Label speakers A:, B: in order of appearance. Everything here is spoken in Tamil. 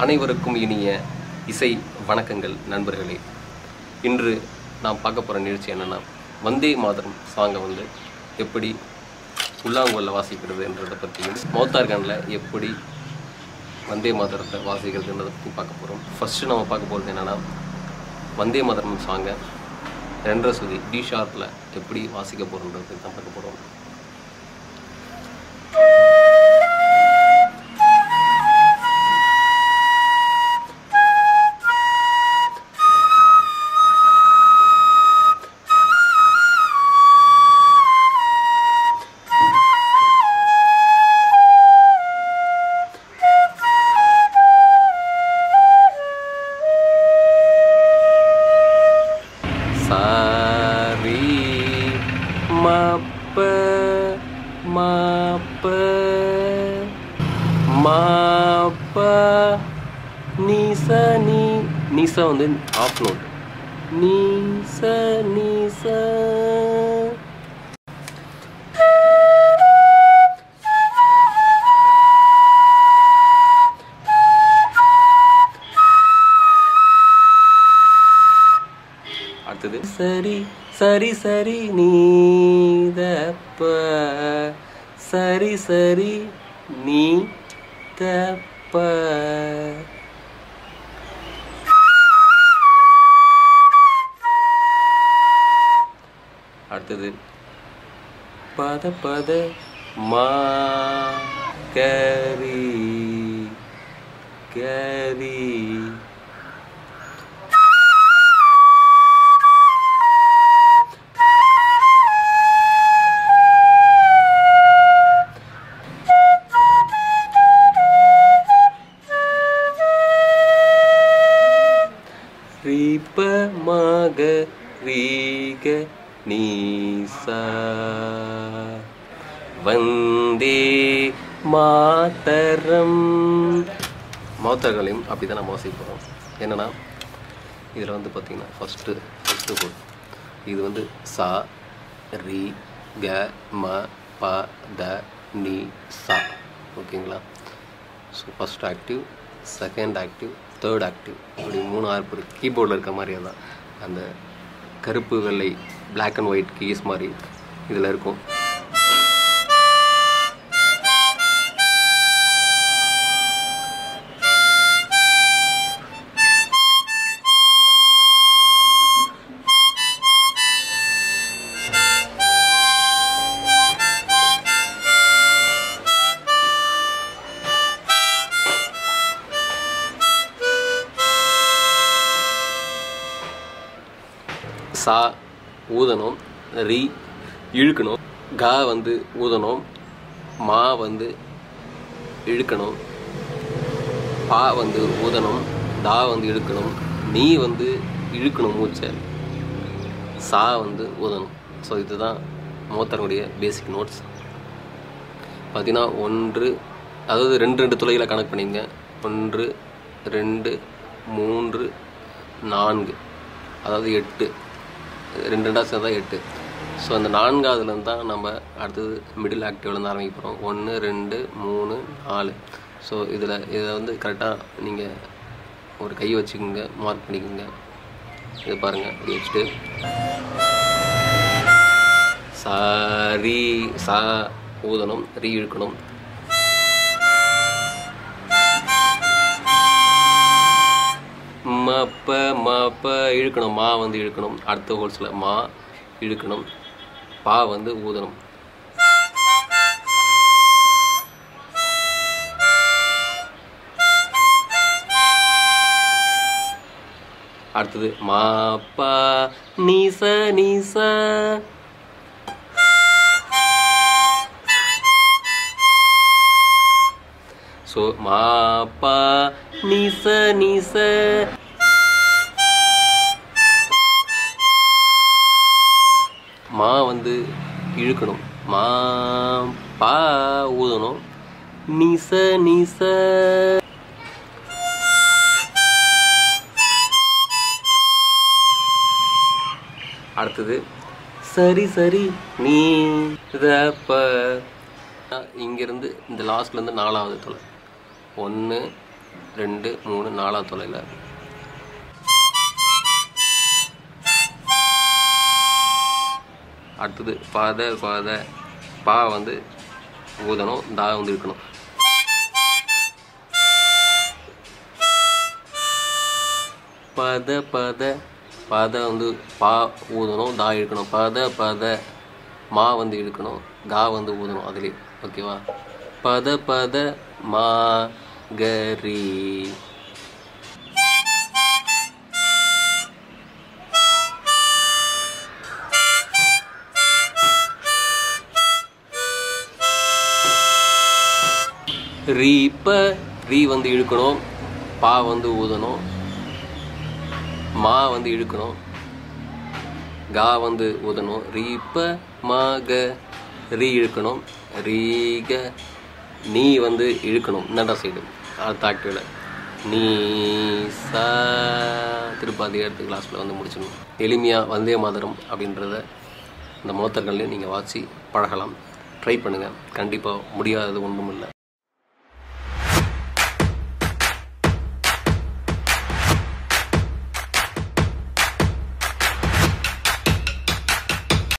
A: அனைவருக்கும் இனிய இசை வணக்கங்கள் நண்பர்களே இன்று நாம் பார்க்க போகிற நிகழ்ச்சி என்னென்னா வந்தே மாதரம் சாங்கை வந்து எப்படி புல்லாங்குழல வாசிக்கிறதுன்றதை பற்றியும் மௌத்தார்கனில் எப்படி வந்தே மாதரத்தை வாசிக்கிறதுன்றதை பற்றி பார்க்க போகிறோம் ஃபஸ்ட்டு நம்ம பார்க்க போகிறது என்னென்னா வந்தே மாதரம் சாங்கை ரெண்டரை சுதி டி ஷார்ப்பில் எப்படி வாசிக்க போகிறோன்றது தான் பார்க்க போகிறோம் சாரி மப்ப மப்ப மப்ப நீச நீ நீச வந்து ஆஃப் நோட் நீச நீச அடுத்தது சரி சரி சரி நீதப்ப சரி சரி நீ தப்ப அடுத்தது பத பத மா கரி கரி ரீப மக ரீக நீசா வந்தே மாதரம் மாத்தர்களையும் அப்படி தான் நம்ம வாசிக்க போகிறோம் என்னென்னா இதில் வந்து பார்த்திங்கன்னா ஃபஸ்ட்டு ஃபஸ்ட்டு கோட் இது வந்து சா ரி க ம ப த நீ சா ஓகேங்களா so first active second active third active இப்படி மூணு ஆர்ப்பு இருக்குது கீபோர்டில் இருக்க மாதிரியே தான் அந்த கருப்பு வெள்ளை Black அண்ட் ஒயிட் கீஸ் மாதிரி இதில் இருக்கும் சா ஊதணும் ரி இழுக்கணும் கா வந்து ஊதணும் மா வந்து இழுக்கணும் பா வந்து ஊதணும் தா வந்து இழுக்கணும் நீ வந்து இழுக்கணும் மூச்சை சா வந்து ஊதணும் ஸோ இதுதான் மோத்தனுடைய பேசிக் நோட்ஸ் பார்த்தீங்கன்னா ஒன்று அதாவது ரெண்டு ரெண்டு துளைகளை கணக்கு பண்ணிங்க ஒன்று ரெண்டு மூன்று நான்கு அதாவது எட்டு ரெண்டு ரெண்டாக சேர்ந்தா எட்டு ஸோ அந்த நான்காவதுலேருந்து தான் நம்ம அடுத்தது மிடில் ஆக்டிவ்லேருந்து ஆரம்பிக்க போகிறோம் ஒன்று ரெண்டு மூணு நாலு ஸோ இதில் இதை வந்து கரெக்டாக நீங்கள் ஒரு கை வச்சுக்கோங்க மார்க் பண்ணிக்கோங்க இது பாருங்கள் அப்படி வச்சுட்டு சாரி சா ஊதணும் ரீ இழுக்கணும் மப்ப மப்ப இழுக்கணும் மா வந்து இழுக்கணும் அடுத்த ஹோல்ஸில் மா இழுக்கணும் பா வந்து ஊதணும் அடுத்தது மாப்பா நீச நீச ஸோ மாப்பா நீச நீச மா வந்து இழுக்கணும் மா பா ஊதணும் நீச நீச அடுத்தது சரி சரி நீ ரப்ப இங்கேருந்து இந்த லாஸ்ட்லேருந்து நாலாவது தொலை ஒன்று ரெண்டு மூணு நாலாம் தொலையில் அடுத்தது பத பத பா வந்து ஊதணும் தா வந்து இருக்கணும் பத பத பத வந்து பா ஊதணும் தா இழுக்கணும் பத பத மா வந்து இழுக்கணும் கா வந்து ஊதணும் அதுலேயே ஓகேவா பத பத மா கரி ரீ ப ரீ வந்து இழுக்கணும் பா வந்து ஊதணும் மா வந்து இழுக்கணும் கா வந்து ஊதணும் ரீ ப மா க ரீ இழுக்கணும் ரீக நீ வந்து இழுக்கணும் என்னடா சைடு அடுத்த ஆக்டிவில் நீ சா திருப்பாதி அடுத்த கிளாஸில் வந்து முடிச்சிடணும் எளிமையாக வந்தே மாதரம் அப்படின்றத இந்த மோத்தர்கள்லேயும் நீங்கள் வாசி பழகலாம் ட்ரை பண்ணுங்கள் கண்டிப்பாக முடியாதது ஒன்றும் இல்லை